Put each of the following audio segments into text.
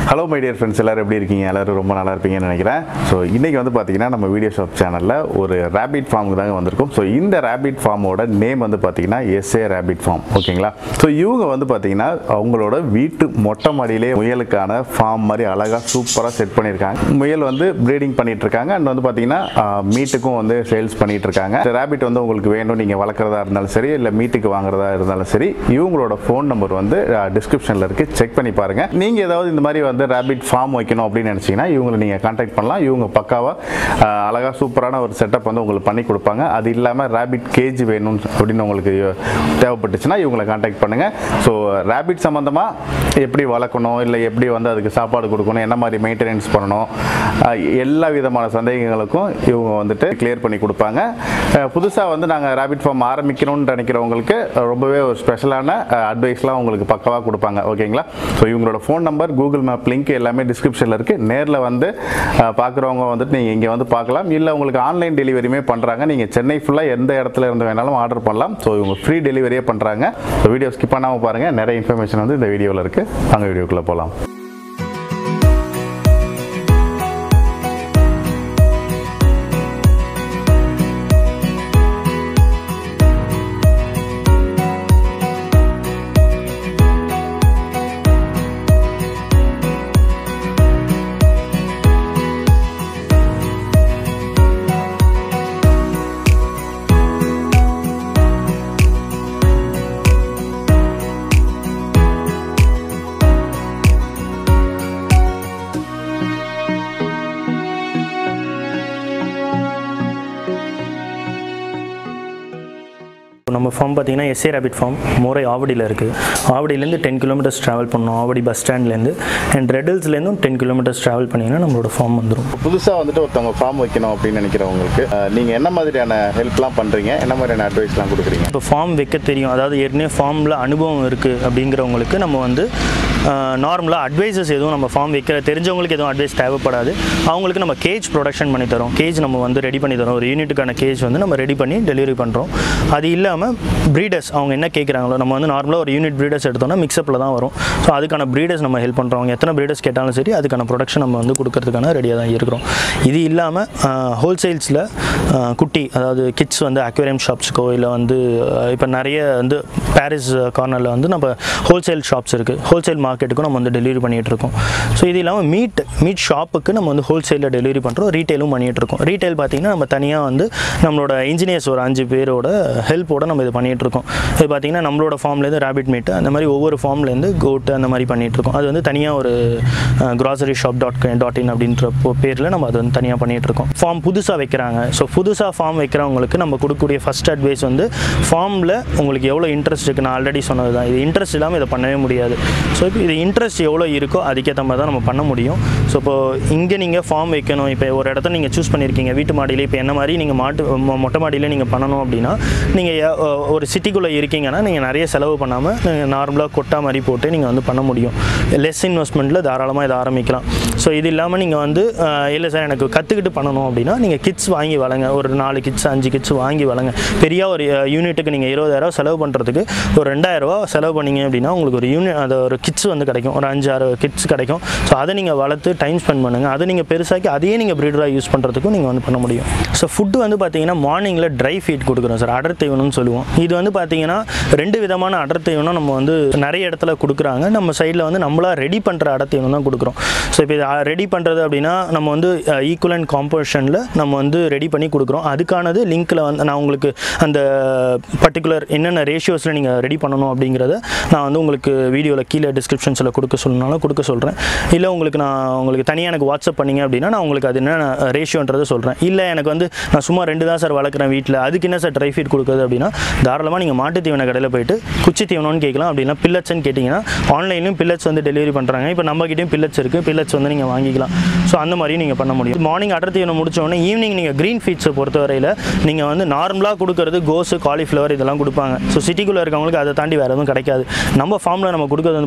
hello my dear friends எல்லாரும் எப்படி இருக்கீங்க எல்லாரும் ரொம்ப நல்லா இருப்பீங்கன்னு நினைக்கிறேன் ஸோ இன்றைக்கி வந்து பார்த்தீங்கன்னா நம்ம வீடியோ ஷாப் சேனலில் ஒரு ரேபிட் ஃபார்முக்கு தாங்க வந்திருக்கோம் ஸோ இந்த ரேபிட் ஃபார்மோட நேம் வந்து பார்த்தீங்கன்னா எஸ்ஏ ரேபிட் ஃபார்ம் ஓகேங்களா ஸோ இவங்க வந்து பார்த்தீங்கன்னா அவங்களோட வீட்டு மொட்டை மாடியிலே முயலுக்கான ஃபார்ம் மாதிரி அழகாக சூப்பராக செட் பண்ணியிருக்காங்க முயல் வந்து ப்ரீடிங் பண்ணிட்டு இருக்காங்க அண்ட் வந்து பார்த்தீங்கன்னா மீட்டுக்கும் வந்து சேல்ஸ் பண்ணிட்டு இருக்காங்க இந்த ரேபிட் வந்து உங்களுக்கு வேணும் நீங்கள் வளர்க்குறதா இருந்தாலும் சரி இல்லை மீட்டுக்கு வாங்குறதா இருந்தாலும் சரி இவங்களோட ஃபோன் நம்பர் வந்து டிஸ்கிரிப்ஷனில் இருக்குது செக் பண்ணி பாருங்கள் நீங்கள் ஏதாவது இந்த மாதிரி வந்து ரேபிட் ஃபார்ம் வைக்கணும் அப்படின்னு நினச்சிங்கன்னா இவங்களை நீங்கள் காண்டாக்ட் பண்ணலாம் இவங்க பக்காவாக அழகாக சூப்பரான ஒரு செட்டப் வந்து உங்களுக்கு பண்ணி கொடுப்பாங்க அது இல்லாமல் ரேபிட் கேஜ் வேணும் அப்படின்னு உங்களுக்கு தேவைப்பட்டுச்சுன்னா இவங்களை காண்டாக்ட் பண்ணுங்கள் ஸோ ரேபிட் சம்மந்தமாக எப்படி வளர்க்கணும் இல்லை எப்படி வந்து அதுக்கு சாப்பாடு கொடுக்கணும் என்ன மாதிரி மெயின்டெனன்ஸ் பண்ணணும் அஹ் எல்லா விதமான சந்தேகங்களுக்கும் இவங்க வந்துட்டு கிளியர் பண்ணி கொடுப்பாங்க புதுசாக வந்து நாங்கள் ரேபிட் ஃபார்ம் ஆரம்பிக்கணும்னு நினைக்கிறவங்களுக்கு ரொம்பவே ஒரு ஸ்பெஷலான அட்வைஸ்லாம் உங்களுக்கு பக்கவாக கொடுப்பாங்க ஓகேங்களா ஸோ இவங்களோட phone number Google map link எல்லாமே டிஸ்கிரிப்ஷனில் இருக்குது நேரில் வந்து அஹ், பார்க்குறவங்க வந்துட்டு நீங்கள் இங்கே வந்து பார்க்கலாம் இல்லை உங்களுக்கு ஆன்லைன் டெலிவரியுமே பண்ணுறாங்க நீங்கள் சென்னை ஃபுல்லாக எந்த இடத்துல இருந்து வேணாலும் ஆர்டர் பண்ணலாம் ஸோ இவங்க ஃப்ரீ டெலிவரியே பண்ணுறாங்க ஸோ வீடியோ ஸ்கிப் பண்ணாமல் பாருங்கள் நிறைய இன்ஃபர்மேஷன் வந்து இந்த வீடியோவில் இருக்குது வாங்க வீடியோக்குள்ளே போகலாம் இப்போ நம்ம ஃபார்ம் பார்த்தீங்கன்னா எஸ்ஏ ரேபிட் ஃபார்ம் மோரை ஆவடியில் இருக்குது ஆவடியிலேருந்து டென் கிலோமீட்டர்ஸ் ட்ராவல் பண்ணணும் ஆவடி பஸ் ஸ்டாண்ட்லேருந்து அண்ட் ரெடல்ஸ்லேருந்தும் டென் கிலோமீட்டர்ஸ் ட்ராவல் பண்ணிங்கன்னா நம்மளோட ஃபார்ம் வந்துடும் புதுசாக வந்துட்டு ஒருத்தவங்க ஃபார்ம் வைக்கணும் அப்படின்னு நினைக்கிறவங்களுக்கு அஹ், நீங்க என்ன மாதிரியான ஹெல்ப்லாம் பண்றீங்க என்ன மாதிரியான அட்வைஸ்லாம் கொடுக்குறீங்க இப்போ ஃபார்ம் வைக்க தெரியும் அதாவது ஏற்கனவே ஃபார்மில் அனுபவம் இருக்குது அப்படிங்கிறவங்களுக்கு நம்ம வந்து நார்மலாக அட்வைசஸ் எதுவும் நம்ம ஃபார்ம் வைக்கிற தெரிஞ்சவங்களுக்கு எதுவும் அட்வைஸ் தேவைப்படாது அவங்களுக்கு நம்ம கேஜ் ப்ரொடக்ஷன் பண்ணி தரோம் கேஜ் நம்ம வந்து ரெடி பண்ணி தரோம் ஒரு யூனிட்டுக்கான கேஜ் வந்து நம்ம ரெடி பண்ணி டெலிவரி பண்ணுறோம் அது இல்லாமல் ப்ரீடர்ஸ் அவங்க என்ன கேட்குறாங்களோ நம்ம வந்து நார்மலாக ஒரு யூனிட் ப்ரீடர்ஸ் எடுத்தோம்னா மிக்சப்பில் தான் வரும் ஸோ அதுக்கான ப்ரீடர்ஸ் நம்ம ஹெல்ப் பண்ணுறோம் அவங்க எத்தனை ப்ரீடர்ஸ் கேட்டாலும் சரி அதுக்கான ப்ரொடக்ஷன் நம்ம வந்து கொடுக்கறதுக்கான ரெடியாக தான் இருக்கிறோம் இது இல்லாமல் ஹோல்சேல்ஸில் குட்டி அதாவது கிட்ஸ் வந்து அக்வேரியம் ஷாப்ஸுக்கோ இல்லை வந்து இப்போ நிறைய வந்து பாரிஸ் கார்னரில் வந்து நம்ம ஹோல்சேல் ஷாப்ஸ் இருக்குது ஹோல்சேல் மார்க்கெட்டுக்கும் நம்ம வந்து டெலிவரி பண்ணிகிட்டு இருக்கோம் ஸோ இது இல்லாமல் மீட் மீட் ஷாப்புக்கு நம்ம வந்து ஹோல்சேலில் டெலிவரி பண்ணுறோம் ரீட்டெயிலும் பண்ணிகிட்டு இருக்கோம் ரீட்டைல் பார்த்திங்கன்னா நம்ம தனியாக வந்து நம்மளோட இன்ஜினியர்ஸ் ஒரு அஞ்சு பேரோட ஹெல்ப்போட நம்ம இது பண்ணிகிட்டு இருக்கோம் இது பார்த்திங்கன்னா நம்மளோட ஃபார்ம்லேருந்து ரேபிட் மீட் அந்த மாதிரி ஒவ்வொரு ஃபார்ம்லேருந்து கோட்டு அந்த மாதிரி பண்ணிகிட்டு இருக்கோம் அது வந்து தனியாக ஒரு grocery shop dot dot in அப்படின்ற பேரில் நம்ம அது வந்து தனியாக பண்ணிகிட்டு இருக்கோம் ஃபார்ம் புதுசாக வைக்கிறாங்க ஸோ புதுசாக ஃபார்ம் வைக்கிறவங்களுக்கு நம்ம கொடுக்கக்கூடிய ஃபஸ்ட் அட்வைஸ் வந்து ஃபார்மில் உங்களுக்கு எவ்வளோ இன்ட்ரெஸ்ட் இருக்குது நான் ஆல்ரெடி சொன்னது தான் இது இன்ட்ரெஸ்ட் இல்லாமல் இதை பண்ணவே முடியாது ஸோ இப்போ இது இன்ட்ரெஸ்ட் எவ்வளோ இருக்கோ அதுக்கேற்ற மாதிரி தான் நம்ம பண்ண முடியும் ஸோ இப்போ இங்கே நீங்கள் ஃபார்ம் வைக்கணும் இப்போ ஒரு இடத்த நீங்கள் சூஸ் பண்ணியிருக்கீங்க வீட்டு மாடியிலே இப்போ என்ன மாதிரி நீங்கள் மாட்டு மொ- மொட்டை மாடியிலே நீங்கள் பண்ணணும் அப்படின்னா நீங்கள் ஒரு சிட்டிக்குள்ளே இருக்கீங்கன்னா நீங்கள் நிறைய செலவு பண்ணாமல் நீங்கள் நார்மலாக கொட்டா மாதிரி போட்டு நீங்கள் வந்து பண்ண முடியும் லெஸ் இன்வெஸ்ட்மெண்ட்டில் தாராளமாக இதை ஆரம்பிக்கலாம் ஸோ இது இல்லாமல் நீங்கள் வந்து அஹ், இல்லை சார் எனக்கு கற்றுக்கிட்டு பண்ணணும் அப்படின்னா நீங்கள் கிட்ஸ் வாங்கி வளங்க ஒரு நாலு கிட்ஸ் அஞ்சு கிட்ஸ் வாங்கி வளங்க பெரிய ஒரு யூனிட்டுக்கு நீங்கள் இருபதாயிரம் செலவு பண்ணுறதுக்கு ஒரு ரெண்டாயிரரூவா செலவு பண்ணீங்க அப்படின்னா உங்களுக்கு ஒரு யூனிட் அது ஒரு கிட்ஸ் வந்து கிடைக்கும் ஒரு அஞ்சு ஆறு கிட்ஸ் கிடைக்கும் ஸோ அதை நீங்கள் வளர்த்து டைம் ஸ்பெண்ட் பண்ணுங்கள் அதை நீங்கள் பெருசாக்கி அதையே நீங்கள் ப்ரீடராக யூஸ் பண்ணுறதுக்கும் நீங்கள் வந்து பண்ண முடியும் ஸோ ஃபுட்டு வந்து பார்த்தீங்கன்னா மார்னிங்கில் ட்ரை ஃபீட் கொடுக்குறோம் சார் அடர் தீவனம்னு சொல்லுவோம் இது வந்து பார்த்தீங்கன்னா ரெண்டு விதமான அடர் தீவனம் நம்ம வந்து நிறைய இடத்துல கொடுக்குறாங்க நம்ம சைடில் வந்து நம்மளா ரெடி பண்ணுற அடர் தீவனம் தான் கொடுக்குறோம் ஸோ இப்போ இது ரெடி பண்ணுறது அப்படின்னா நம்ம வந்து ஈக்குவல் காம்போசிஷனில் நம்ம வந்து ரெடி பண்ணி கொடுக்குறோம் அதுக்கானது லிங்க்கில் வந்து நான் உங்களுக்கு அந்த பர்டிகுலர் என்னென்ன ரேஷியோஸில் நீங்கள் ரெடி பண்ணணும் அப்படிங்கிறத நான் வந்து உங்களுக்கு வீடியோவில் கீழே டிஸ்கிரிப்ஷன்ஸில் கொடுக்க சொல்லணும்னாலும் கொடுக்க சொல்கிறேன் இல்லை உங்களுக்கு நான் உங்களுக்கு தனியாக எனக்கு வாட்ஸ்அப் பண்ணீங்க அப்படின்னா நான் உங்களுக்கு அது என்ன ரேஷியோன்றதை சொல்கிறேன் இல்லை எனக்கு வந்து நான் சும்மா ரெண்டு தான் சார் வளர்க்குறேன் வீட்டில் அதுக்கு என்ன சார் ட்ரை ஃபீட் கொடுக்குறது அப்படின்னா தாராளமாக நீங்கள் மாட்டு தீவன கடையில் போயிட்டு குச்சி தீவனம்னு கேட்கலாம் அப்படின்னா பில்லட்ஸ்ன்னு கேட்டிங்கன்னா ஆன்லைன்லையும் பில்லட்ஸ் வந்து டெலிவரி பண்ணுறாங்க இப்போ நம்மகிட்டயும் பில்லட்ஸ் இருக்குது பில்லட்ஸ் வந்து நீங்கள் வாங்கிக்கலாம் ஸோ அந்த மாதிரியும் நீங்கள் பண்ண முடியும் மார்னிங் அடர் தீவனம் முடிச்ச உடனே ஈவினிங் நீங்கள் க்ரீன் ஃபீட்ஸை பொறுத்தவரையில் நீங்கள் வந்து நார்மலாக கொடுக்கறது கோஸு காலிஃப்ளவர் இதெல்லாம் கொடுப்பாங்க ஸோ சிட்டிக்குள்ளே இருக்கவங்களுக்கு அதை தாண்டி வேறு எதுவும் கிடைக்காது நம்ம ஃபார்மில் நம்ம கொடுக்கறது வந்து பார்த்திங்கன்னா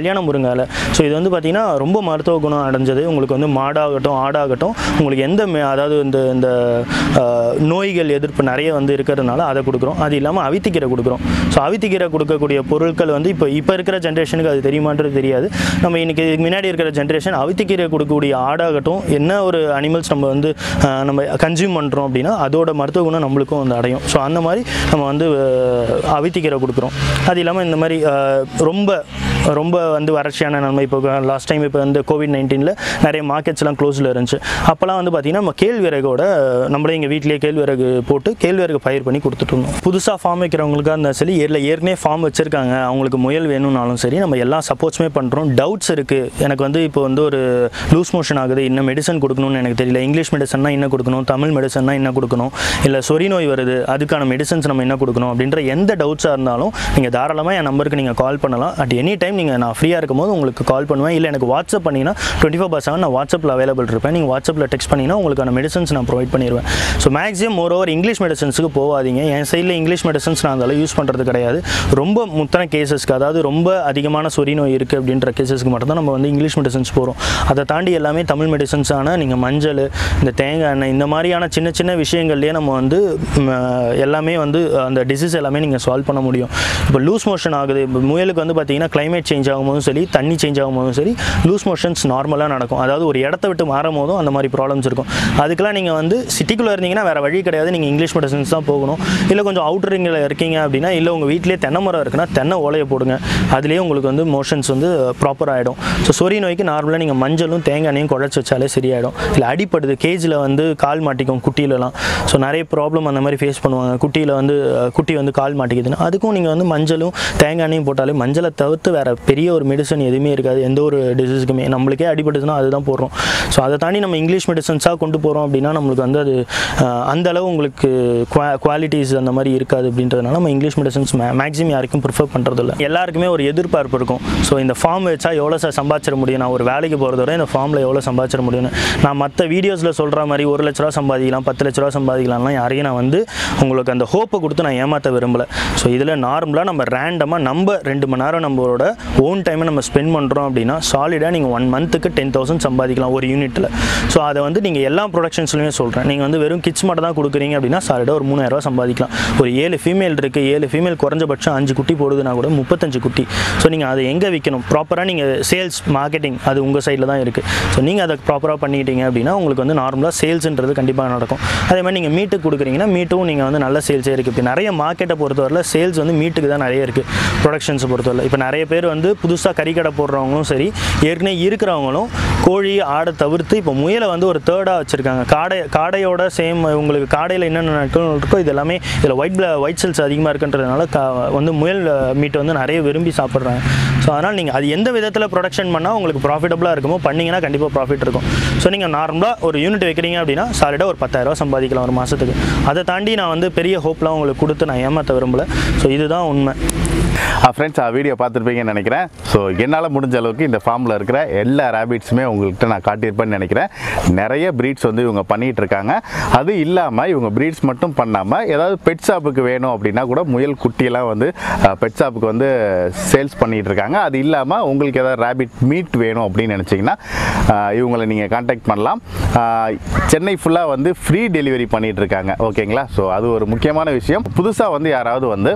கல்யாண முருங்கை இலை ஸோ இது வந்து பார்த்திங்கன்னா ரொம்ப மருத்துவ குணம் அடைஞ்சது உங்களுக்கு வந்து மாடாகட்டும் ஆடாகட்டும் உங்களுக்கு எந்த மே- அதாவது இந்த இந்த ஆஹ், நோய்கள் எதிர்ப்பு நிறைய வந்து இருக்கிறதுனால அதை கொடுக்குறோம் அது இல்லாமல் அவித்திக்கீரை கொடுக்குறோம் ஸோ அவித்திக்கீரை கொடுக்கக்கூடிய பொருட்கள் வந்து இப்போ இப்போ இருக்கிற ஜென்ரேஷனுக்கு அது தெரியுமான்றது தெரியாது நம்ம இன்னைக்கு இதுக்கு முன்னாடி இருக்கிற ஜென்ரேஷன் அவித்திக்கீரை கொடுக்கக்கூடிய ஆடாகட்டும் என்ன ஒரு அனிமல்ஸ் நம்ம வந்து ஆஹ், நம்ம கன்சியூம் பண்ணுறோம் அப்படின்னா அதோட மருத்துவ குணம் நம்மளுக்கும் வந்து அடையும் ஸோ அந்த மாதிரி நம்ம வந்து ஆஹ், அவித்திக்கீரை கொடுக்குறோம் அது இல்லாமல் இந்த மாதிரி ஆஹ், ரொம்ப ரொம்ப வந்து வறட்சியான நன்மை இப்போ லாஸ்ட் டைம் இப்போ வந்து கோவிட் நைன்டீனில் நிறைய மார்க்கெட்ஸ்லாம் க்ளோஸில் இருந்துச்சு அப்போல்லாம் வந்து பார்த்திங்கன்னா நம்ம கேழ்விறகோட நம்மளே எங்கள் வீட்டிலேயே கேழ்விறகு போட்டு கேழ்விறகு பயிர் பண்ணி கொடுத்துட்டு இருந்தோம் புதுசாக ஃபார்ம் வைக்கிறவங்களுக்காக இருந்தாலும் சரி ஏரில் ஏற்கனவே ஃபார்ம் வச்சுருக்காங்க அவங்களுக்கு முயல் வேணும்னாலும் சரி நம்ம எல்லா சப்போர்ட்ஸுமே பண்ணுறோம் டவுட்ஸ் இருக்குது எனக்கு வந்து இப்போ வந்து ஒரு லூஸ் மோஷன் ஆகுது இன்னும் மெடிசன் கொடுக்கணும்னு எனக்கு தெரியல இங்கிலீஷ் மெடிசன்னா என்ன கொடுக்கணும் தமிழ் மெடிசன்னா என்ன கொடுக்கணும் இல்லை சொறி நோய் வருது அதுக்கான மெடிசன்ஸ் நம்ம என்ன கொடுக்கணும் அப்படின்ற எந்த டவுட்ஸாக இருந்தாலும் நீங்கள் தாராளமாக என் நம்பருக்கு நீங்கள் கால் பண்ணலாம் அட் எனி டைம் நீங்கள் நான் ஃப்ரீயாக இருக்கும்போது உங்களுக்கு கால் பண்ணுவேன் இல்லை எனக்கு வாட்ஸ்அப் பண்ணிங்கன்னா டுவெண்ட்டி ஃபோர் பார் செவன் நான் வாட்ஸ்அப்பில் அவைலபிள் இருப்பேன் நீங்கள் வாட்ஸ்அப்பில் டெக்ஸ்ட் பண்ணிங்கன்னா உங்களுக்கான மெடிசன்ஸ் நான் ப்ரொவைட் பண்ணிடுவேன் so maximum moreover English மெடிசன்ஸுக்கு போகாதீங்க என் சைடில் இங்கிலீஷ் மெடிசன்ஸ் நான் அதெல்லாம் யூஸ் பண்ணுறது கிடையாது ரொம்ப முத்தன கேசஸ்க்கு அதாவது ரொம்ப அதிகமான சொறி நோய் இருக்குது அப்படின்ற கேசஸ்க்கு மட்டும்தான் நம்ம வந்து இங்கிலீஷ் மெடிசன்ஸ் போகிறோம் அதை தாண்டி எல்லாமே தமிழ் மெடிசன்ஸான நீங்கள் மஞ்சள் இந்த தேங்காய் எண்ணெய் இந்த மாதிரியான சின்ன சின்ன விஷயங்கள்லேயே நம்ம வந்து ம், எல்லாமே வந்து அந்த டிசீஸ் எல்லாமே நீங்கள் சால்வ் பண்ண முடியும் இப்போ லூஸ் மோஷன் ஆகுது இப்போ முயலுக்கு வந்து பார்த்தீங்கன்னா climate சேஞ்ச் ஆகும்போதும் சரி தண்ணி சேஞ்ச் ஆகும்போதும் சரி லூஸ் மோஷன்ஸ் நார்மலாக நடக்கும் அதாவது ஒரு இடத்த விட்டு மாறும் போதும் அந்த மாதிரி ப்ராப்ளம்ஸ் இருக்கும் அதுக்கெல்லாம் நீங்கள் வந்து சிட்டிக்குள்ளே இருந்தீங்கன்னா வேறு வழி கிடையாது நீங்கள் இங்கிலீஷ் மெடிசன்ஸ் தான் போகணும் இல்லை கொஞ்சம் அவுட்டரிங்கில் இருக்கீங்க அப்படின்னா இல்லை உங்கள் வீட்டிலே தென்னை மரம் இருக்குன்னா தென்னை ஓலையை போடுங்க அதுலேயே உங்களுக்கு வந்து மோஷன்ஸ் வந்து ப்ராப்பர் ஆகிடும் ஸோ சொறி நோய்க்கு நார்மலாக நீங்கள் மஞ்சளும் தேங்காய் எண்ணெயும் குழச்சி வச்சாலே சரியாயிடும் இல்லை அடிப்படுது கேஜில் வந்து கால் மாட்டிக்கும் குட்டியிலலாம் ஸோ நிறைய ப்ராப்ளம் அந்த மாதிரி ஃபேஸ் பண்ணுவாங்க குட்டியில் வந்து அஹ், குட்டி வந்து கால் மாட்டிக்குதுன்னா அதுக்கும் நீங்கள் வந்து மஞ்சளும் தேங்காய் எண்ணெயும் போட்டாலே மஞ்சளை தவிர்த்து வேறு பெரிய ஒரு மெடிசன் எதுவுமே இருக்காது எந்த ஒரு டிசீஸுக்குமே நம்மளுக்கே அடிபட்டுச்சுன்னா அதுதான் போடுறோம் ஸோ அதை தாண்டி நம்ம இங்கிலீஷ் மெடிசன்ஸாக கொண்டு போகிறோம் அப்படின்னா நம்மளுக்கு வந்து அது அஹ், அந்த அளவு உங்களுக்கு குவாலிட்டிஸ் அந்த மாதிரி இருக்காது அப்படின்றதுனால நம்ம இங்கிலீஷ் மெடிசன்ஸ் மேக்ஸிமம் யாருக்கும் ப்ரிஃபர் பண்ணுறதில்ல எல்லாருக்குமே ஒரு எதிர்பார்ப்பு இருக்கும் ஸோ இந்த ஃபார்ம் வச்சா எவ்வளோ சார் சம்பாதிச்சிட முடியும் நான் ஒரு வேலைக்கு போகிறத விட இந்த ஃபார்மில் எவ்வளோ சம்பாதிச்சிட முடியும்னு நான் மற்ற வீடியோஸில் சொல்கிற மாதிரி ஒரு லட்ச ரூபா சம்பாதிக்கலாம் பத்து லட்ச ரூபா சம்பாதிக்கலாம்லாம் யாரையும் நான் வந்து உங்களுக்கு அந்த ஹோப்பை கொடுத்து நான் ஏமாற்ற விரும்பலை ஸோ இதில் நார்மலாக நம்ம ரேண்டமாக நம்ம ரெண்டு மணி நேரம் நம்மளோட ஓன் டைமை நம்ம ஸ்பெண்ட் பண்ணுறோம் அப்படின்னா சாலிடாக நீங்கள் ஒன் மந்த்துக்கு டென் தௌசண்ட் சம்பாதிக்கலாம் ஒரு யூனிட்டில் ஸோ அதை வந்து நீங்கள் எல்லா ப்ரொடக்ஷன்ஸ்லையுமே சொல்கிறேன் நீங்கள் வந்து வெறும் கிட்ஸ் மட்டும் தான் கொடுக்குறீங்க அப்படின்னா சாலிடாக ஒரு மூணாயிரரூவா சம்பாதிக்கலாம் ஒரு ஏழு ஃபீமேல் இருக்குது ஏழு ஃபீமேல் குறைஞ்சபட்சம் அஞ்சு குட்டி போடுதுன்னா கூட முப்பத்தஞ்சு குட்டி ஸோ நீங்கள் அதை எங்கே விற்கணும் ப்ராப்பராக நீங்கள் சேல்ஸ் மார்க்கெட்டிங் அது உங்கள் சைடில் தான் இருக்குது ஸோ நீங்கள் அதை ப்ராப்பராக பண்ணிக்கிட்டீங்க அப்படின்னா உங்களுக்கு வந்து நார்மலாக சேல்ஸ்ன்றது கண்டிப்பாக நடக்கும் அதே மாதிரி நீங்கள் மீட்டுக்கு கொடுக்குறீங்கன்னா மீட்டும் நீங்கள் வந்து நல்ல சேல்ஸே இருக்குது இப்போ நிறைய மார்க்கெட்டை பொறுத்தவரையில் சேல்ஸ் வந்து மீட்டுக்கு தான் நிறைய இருக்குது ப்ரொடக்ஷன்ஸை பொறுத்தவரை இப்போ நிறைய பேர் வந்து புதுசாக கறிக்கடை போடுறவங்களும் சரி ஏற்கனவே இருக்கிறவங்களும் கோழி ஆடை தவிர்த்து இப்போ முயலை வந்து ஒரு தேர்டாக வச்சுருக்காங்க காடை காடையோட சேம் உங்களுக்கு காடையில் என்னென்ன நாட்கள் இருக்கோ இது எல்லாமே இதில் ஒயிட் ஒயிட் செல்ஸ் அதிகமாக இருக்குன்றதுனால கா வந்து முயல் மீட் வந்து நிறைய விரும்பி சாப்பிட்றாங்க ஸோ அதனால் நீங்கள் அது எந்த விதத்தில் ப்ரொடக்ஷன் பண்ணால் உங்களுக்கு ப்ராஃபிட்டபுளாக இருக்குமோ பண்ணிங்கன்னா கண்டிப்பாக ப்ராஃபிட் இருக்கும் ஸோ நீங்கள் நார்மலாக ஒரு யூனிட் வைக்கிறீங்க அப்படின்னா சாலிடாக ஒரு பத்தாயிரரூவா சம்பாதிக்கலாம் ஒரு மாதத்துக்கு அதை தாண்டி நான் வந்து பெரிய ஹோப்லாம் உங்களுக்கு கொடுத்து நான் ஏமாற்ற விரும்பலை ஸோ இதுதான் உண்மை ஃப்ரெண்ட்ஸ் ஆ வீடியோ பார்த்துருப்பீங்கன்னு நினைக்கிறேன் ஸோ என்னால் முடிஞ்ச அளவுக்கு இந்த ஃபார்மில் இருக்கிற எல்லா ரேபிட்ஸுமே உங்கள்கிட்ட நான் காட்டியிருப்பேன்னு நினைக்கிறேன் நிறைய ப்ரீட்ஸ் வந்து இவங்க பண்ணிகிட்டு இருக்காங்க அது இல்லாமல் இவங்க ப்ரீட்ஸ் மட்டும் பண்ணாமல் ஏதாவது பெட் ஷாப்புக்கு வேணும் அப்படின்னா கூட முயல் குட்டியெல்லாம் வந்து பெட் ஷாப்புக்கு வந்து சேல்ஸ் பண்ணிகிட்டு இருக்காங்க அது இல்லாமல் உங்களுக்கு ஏதாவது ரேபிட் மீட் வேணும் அப்படின்னு நினச்சிங்கன்னா இவங்களை நீங்கள் காண்டாக்ட் பண்ணலாம் ஆஹ் சென்னை ஃபுல்லாக வந்து ஃப்ரீ டெலிவரி பண்ணிகிட்டு இருக்காங்க ஓகேங்களா ஸோ அது ஒரு முக்கியமான விஷயம் புதுசாக வந்து யாராவது வந்து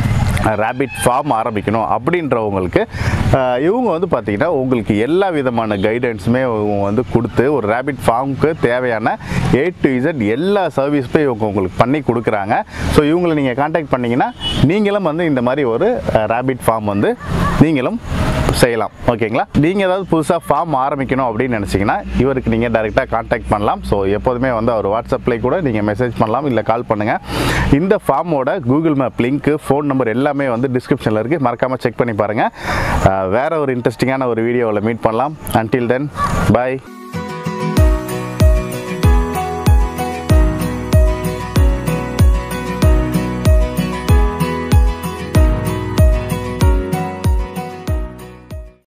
ரேபிட் ஃபார்ம் ஆரம்பிக்கணும் அப்படின்றவங்களுக்கு ஆஹ், இவங்க வந்து பார்த்திங்கன்னா உங்களுக்கு எல்லா விதமான கைடன்ஸுமே இவங்க வந்து கொடுத்து ஒரு ரேபிட் ஃபார்முக்கு தேவையான ஏ டு இசட் எல்லா சர்வீஸுமே இவங்க உங்களுக்கு பண்ணி கொடுக்குறாங்க ஸோ இவங்களை நீங்கள் காண்டாக்ட் பண்ணிங்கன்னா நீங்களும் வந்து இந்த மாதிரி ஒரு ரேபிட் ஃபார்ம் வந்து நீங்களும் செய்யலாம் ஓகேங்களா நீங்கள் ஏதாவது புதுசாக ஃபார்ம் ஆரம்பிக்கணும் அப்படின்னு நினச்சிங்கன்னா இவருக்கு நீங்கள் டைரெக்டாக காண்டாக்ட் பண்ணலாம் ஸோ எப்போதுமே வந்து அவர் வாட்ஸ்அப்லேயே கூட நீங்கள் மெசேஜ் பண்ணலாம் இல்லை கால் பண்ணுங்கள் இந்த ஃபார்மோட கூகுள் மேப் லிங்க்கு ஃபோன் நம்பர் எல்லாமே வந்து டிஸ்கிரிப்ஷனில் இருக்குது மறக்காமல் செக் பண்ணி பாருங்கள் வேறு ஒரு இன்ட்ரெஸ்டிங்கான ஒரு வீடியோவில் மீட் பண்ணலாம் அன்டில் தென் பை